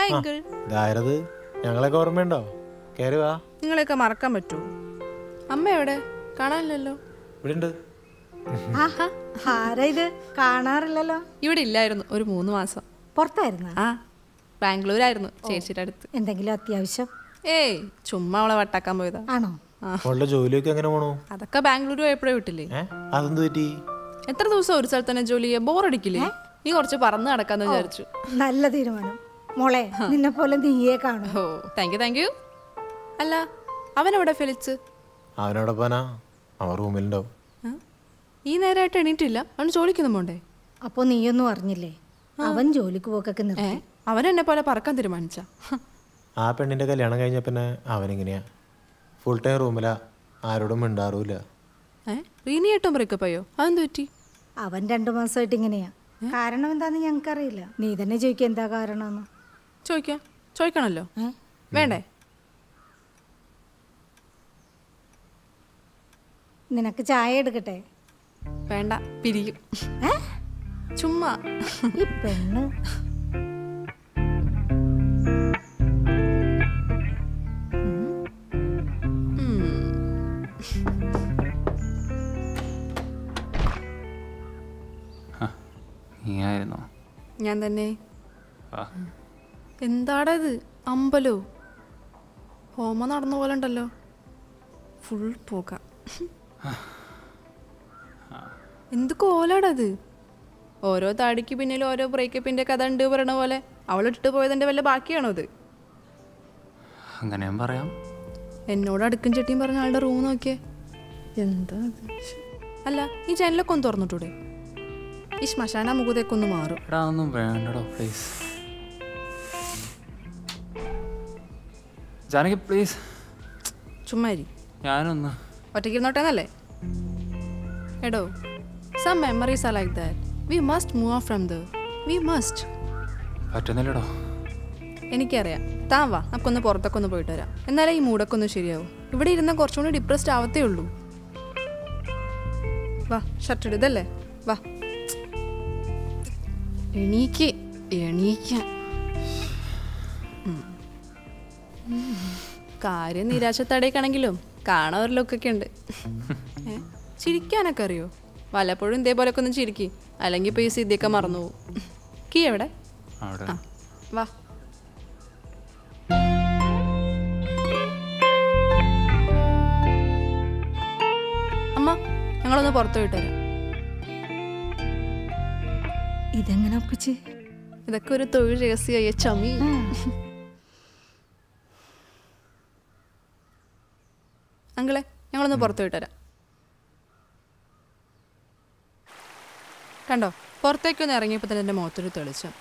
Hi uncle ഇതാരത് ഞങ്ങളൊക്കെ ഓർമ്മയുണ്ടോ കയറി വാ നിങ്ങളെയൊക്കെ മറക്കാൻ പറ്റുമോ അമ്മ എവിടെ കാണാനില്ലല്ലോ ഇവിടെ ഉണ്ട് ആഹാ ആരാ ഇത് കാണാറില്ലല്ലോ ഇവിടെ ഇല്ലായിരുന്നു ഒരു മൂന്ന് മാസം പുറത്തായിരുന്ന ആ ബാംഗ്ലൂരായിരുന്നു ചേച്ചിയുടെ അടുത്ത് എന്തെങ്കിലും അത്യാവശ്യം ഏയ് ചുമ്മാ അവളെ വട്ടാക്കാൻ പോയതാ ആണോ അവളുടെ ജോലിയൊക്കെ എങ്ങനെ പോണു അതൊക്കെ ബാംഗ്ലൂർ പോയപ്പോഴേ വിട്ടില്ലേ ഏ അതെന്ത് പറ്റി എത്ര ദിവസം ഒരു സ്ഥലത്ത് തന്നെ ജോലി ചെയ്യാൻ ബോറടിക്കില്ലേ നീ കുറച്ച് പറന്ന് നടക്കാന്ന് വിചാരിച്ചു നല്ല തീരുമാനം മോളെ നിന്നെ പോലെ നീയേ കാണൂ ഓ താങ്ക് യു താങ്ക് യു അല്ല അവനെവിടെ ഫെലിച്ച് അവനോടെ പോനാ അവൻ റൂമിലുണ്ടാവും ആ? ഈ നേരമായിട്ട് എണീറ്റില്ല അവൻ ജോലിക്കൊന്നും പോണ്ടേ അപ്പൊ നീയൊന്നും അറിഞ്ഞില്ലേ അവൻ ജോലിക്ക് പോക്കൊക്കെ ഏ നിർത്തി അവൻ എന്നെ പോലെ പറക്കാൻ തീരുമാനിച്ച ആ പെണ്ണിന്റെ കല്യാണം കഴിഞ്ഞ പിന്നെ അവനെങ്ങനെയാ ഫുൾ ടൈം റൂമിലാ ആരോടും മിണ്ടാറുമില്ല ഏ റീനിയായിട്ടും ബ്രേക്കപ്പ് ആയോ അതെന്ത് പറ്റി അവൻ രണ്ടു മാസമായിട്ട് ഇങ്ങനെയാ കാരണം എന്താന്ന് ഞങ്ങൾക്കറിയില്ല നീ തന്നെ ചോദിക്കുക എന്താ കാരണമെന്ന് ചോദിക്കാം ചോദിക്കണല്ലോ ഏ? വേണ്ടേ നിനക്ക് ചായ എടുക്കട്ടെ വേണ്ട പിരിയും ഏ? ചുമ്മാ ഈ പെണ്ണ് നീയായിരുന്നോ ഞാൻ തന്നെ ആ എന്താടാ ഇത് അമ്പലോ ഹോമം നടന്ന പോലെ ഉണ്ടല്ലോ ഫുൾ പോക എന്ത് കോലാടാ ഇത് ഓരോ താടിക്ക് പിന്നിൽ ഓരോ ബ്രേക്കപ്പിന്റെ കഥ ഉണ്ട് പറയണ പോലെ അവൾ ഇട്ടിട്ട് പോയതിന്റെ വല്ല ബാക്കിയാണോ ഇത് അങ്ങനെയും പറയാം എന്നോട് അടുക്കും ചെട്ടിയും പറഞ്ഞ ആളുടെ റൂം നോക്കിയേ എന്താ ഇത്? ശ്ശെ. അല്ല ഈ ജനലൊക്കെ ഒന്ന് തുറന്നിട്ടൂടെ ഈ ശ്മശാന മുഖത്തേക്ക് ഒന്ന് മാറും എടാ ഒന്നും വേണ്ടടോ പ്ലീസ് ജാനകി പ്ലീസ് ചുമ്മാരി ഞാനൊന്ന് ഒറ്റയ്ക്ക് ഇരുന്നോട്ടേന്നല്ലേ എടോ some memories are like that we must move off from the we must പറ്റുന്നില്ലടോ എനിക്കറിയാം താൻ വാ നമുക്കൊന്ന് പുറത്തൊക്കെ ഒന്ന് പോയിട്ട് വരാം എന്നാലേ ഈ മൂടൊക്കെ ഒന്ന് ശരിയാവും ഇവിടെ ഇരുന്ന കുറച്ചുകൂടി ഡിപ്രസ്ഡ് ആവത്തേ ഉള്ളൂ വാ ഷർട്ട് ഇട് ഇതല്ലേ വാ എണീക്ക് എണീക്കാൻ ഉം. ഉം. കാര്യം നിരാശത്തടേക്കാണെങ്കിലും കാണാൻ ഒരു ലുക്കൊക്കെ ഉണ്ട് ഏ? ചിരിക്കാനൊക്കെ അറിയോ വല്ലപ്പോഴും ഇതേപോലൊക്കെ ഒന്ന് ചിരിക്കി അല്ലെങ്കിൽ ഇപ്പോൾ ഈ സിദ്ധിയൊക്കെ മറന്നു പോകും കീ എവിടെ അവിടെ ആ വാ അമ്മ ഞങ്ങളൊന്ന് പുറത്തു പോയിട്ട് വരാം ഇതെങ്ങനെ ഒപ്പിച്ച് ഇതൊക്കെ ഒരു തൊഴിൽ രഹസ്യമായ ചമി അങ്കിളെ ഞങ്ങളൊന്ന് പുറത്തു പോയിട്ട് വരാം കണ്ടോ പുറത്തേക്കൊന്ന് ഇറങ്ങിയപ്പോൾ തന്നെ എൻ്റെ മുഖത്തൊരു തെളിച്ചം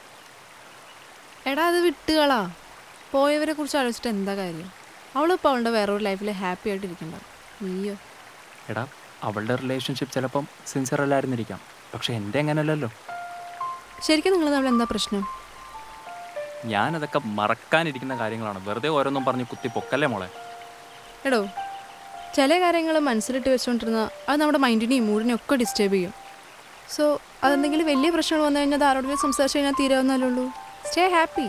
എടാ അത് വിട്ടുകളാ പോയവരെ കുറിച്ച് ആലോചിച്ചിട്ട് എന്താ കാര്യം അവളിപ്പോൾ അവളുടെ വേറൊരു ലൈഫിൽ ഹാപ്പി ആയിട്ട് ഇരിക്കണ്ടാവും നീയോ എടാ അവളുടെ റിലേഷൻഷിപ്പ് ചിലപ്പം സിൻസിയർ അല്ലായിരുന്നിരിക്കാം പക്ഷെ എൻ്റെ അങ്ങനെയല്ലല്ലോ ശരിക്കും നിങ്ങൾ തമ്മിൽ എന്താ പ്രശ്നം ഞാനതൊക്കെ മറക്കാനിരിക്കുന്ന കാര്യങ്ങളാണ് വെറുതെ ഓരോന്നും പറഞ്ഞ് കുത്തി പൊക്കല്ലേ മോളെ എടോ ചില കാര്യങ്ങൾ മനസ്സിലിട്ട് വെച്ചുകൊണ്ടിരുന്ന അത് നമ്മുടെ മൈൻഡിനെയും മൂഡിനെയും ഒക്കെ ഡിസ്റ്റർബ് ചെയ്യും സോ അതെന്തെങ്കിലും വലിയ പ്രശ്നങ്ങൾ വന്നു കഴിഞ്ഞാൽ അത് ആരോടെങ്കിലും സംസാരിച്ച് കഴിഞ്ഞാൽ തീരാവുന്നല്ലേ ഉള്ളൂ stay happy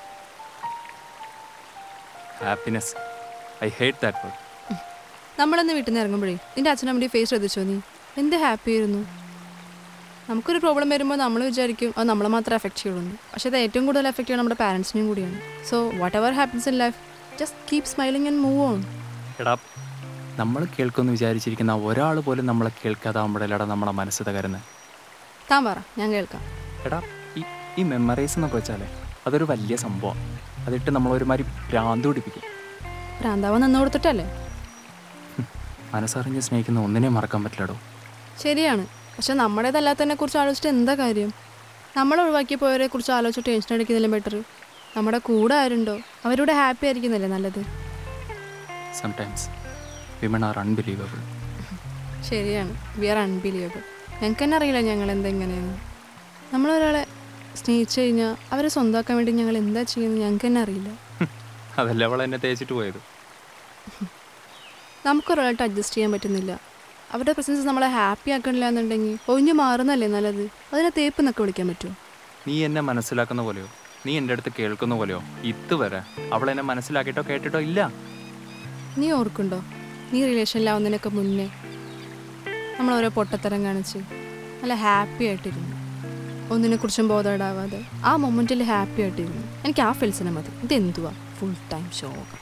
happiness I hate that word നമ്മളിന്ന് വീട്ടിൽ നിന്ന് ഇറങ്ങുമ്പോഴേ നിന്റെ അച്ഛനമ്മയുടെ ഫേസ് ശ്രദ്ധിച്ചോ നീ എന്ത് ഹാപ്പി ആയിരുന്നു നമുക്കൊരു പ്രോബ്ലം വരുമ്പോൾ നമ്മൾ വിചാരിക്കും അത് നമ്മളെ മാത്രമേ എഫക്റ്റ് ചെയ്യുള്ളൂ പക്ഷേ അത് ഏറ്റവും കൂടുതൽ എഫക്റ്റ് ചെയ്യുന്നത് നമ്മുടെ പാരൻസിനെയും കൂടിയാണ് so whatever happens in life just keep smiling and move on എടാ നമ്മൾ കേൾക്കുമെന്ന് വിചാരിച്ചിരിക്കുന്ന ഒരാൾ പോലും നമ്മളെ കേൾക്കാതാവുമ്പോഴല്ലടാ നമ്മുടെ മനസ്സ് തകരുന്നത് താൻ പറ ഞാൻ കേൾക്കാം എടാ ഈ ഈ മെമ്മറീസ് എന്നൊക്കെ വെച്ചാലേ അതൊരു വലിയ സംഭവം അതിട്ട് നമ്മൾ ഒരുമാതിരി ഭ്രാന്ത് പിടിപ്പിക്കും ഭ്രാന്താവൻ നിന്ന് കൊടുത്തിട്ടല്ലേ മനസ്സറിഞ്ഞ് സ്നേഹിക്കുന്ന ഒന്നിനെയും മറക്കാൻ പറ്റില്ലടോ ശരിയാണ് പക്ഷെ നമ്മുടേതല്ലാത്തതിനെ കുറിച്ച് ആലോചിച്ചിട്ട് എന്താ കാര്യം നമ്മൾ ഒഴിവാക്കി പോയവരെ കുറിച്ച് ആലോചിച്ച് ടെൻഷൻ അടിക്കുന്നില്ല ബെറ്റർ നമ്മുടെ കൂടെ ആരുണ്ടോ അവരുടെ ഹാപ്പി ആയിരിക്കുന്നില്ലേ നല്ലത് സംടൈംസ് വിമൺ ആർ അൺബിലീവബിൾ ശരിയാണ് വി ആർ അൺബിലീവബിൾ ഞങ്ങൾക്ക് തന്നെ അറിയില്ല ഞങ്ങൾ എന്താ ഇങ്ങനെയെന്ന് നമ്മളൊരാളെ സ്നേഹിച്ചു കഴിഞ്ഞാൽ അവരെ സ്വന്തമാക്കാൻ വേണ്ടി ഞങ്ങൾ എന്താ ചെയ്യുന്നത് ഞങ്ങൾക്ക് തന്നെ അറിയില്ല അതല്ല അവൾ എന്നെ തേച്ചിട്ട് പോയത് നമുക്കൊരാളായിട്ട് അഡ്ജസ്റ്റ് ചെയ്യാൻ പറ്റുന്നില്ല അവരുടെ പ്രസൻസ് നമ്മളെ ഹാപ്പി ആക്കണില്ല എന്നുണ്ടെങ്കിൽ ഒഴിഞ്ഞു മാറുന്നല്ലേ നല്ലത് അതിനെ തേപ്പ് എന്നൊക്കെ വിളിക്കാൻ പറ്റുമോ നീ എന്നെ മനസ്സിലാക്കുന്ന പോലെയോ നീ എൻ്റെ അടുത്ത് കേൾക്കുന്ന പോലെയോ ഇതുവരെ അവൾ എന്നെ മനസ്സിലാക്കിയിട്ടോ കേട്ടിട്ടോ ഇല്ല നീ ഓർക്കുണ്ടോ നീ റിലേഷനിലാവുന്നതിനൊക്കെ മുന്നേ നമ്മൾ ഓരോ പൊട്ടത്തരം കാണിച്ച് നല്ല ഹാപ്പി ആയിട്ടിരുന്നു ഒന്നിനെക്കുറിച്ചും ബോധമിടാവാതെ ആ മൊമെൻറ്റിൽ ഹാപ്പി ആയിട്ടിരുന്നു എനിക്ക് ആ ഫിൽസിനെ മതി ഇതെന്തുവാ ഫുൾ ടൈം ശോകം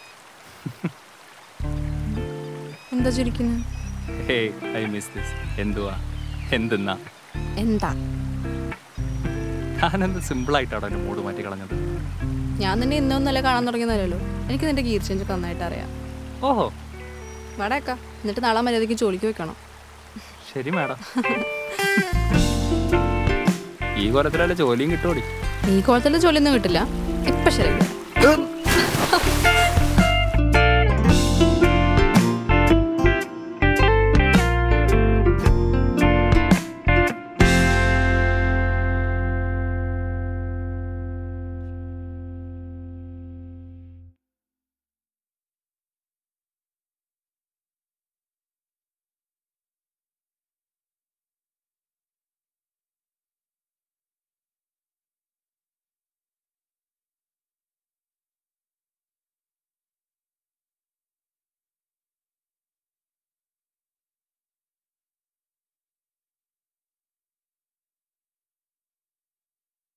എന്താ ചിരിക്കുന്നത് ഹേ ഐ മിസ് ദിസ് എന്തുവാ എന്തെന്നാ എന്താ ഞാനെന്ത് സിമ്പിളായിട്ടാണോ എൻ്റെ മൂഡ് മാറ്റി കളഞ്ഞത് ഞാൻ നിന്നെ ഇന്നൊന്നല്ല കാണാൻ തുടങ്ങിയതല്ലോ എനിക്ക് നിന്റെ ഗീർ ചേഞ്ച് ഒക്കെ നന്നായിട്ട് അറിയാം ഓഹോ വടക്ക എന്നിട്ട് നാളെ മര്യാദയ്ക്ക് ജോലിക്ക് വെക്കണം ശരി മാഡം ഈ കൊലത്തിലല്ല ജോലിയും കിട്ടുമോടി ഈ കോലത്തിലെ ജോലിയൊന്നും കിട്ടില്ല ഇപ്പം ശരി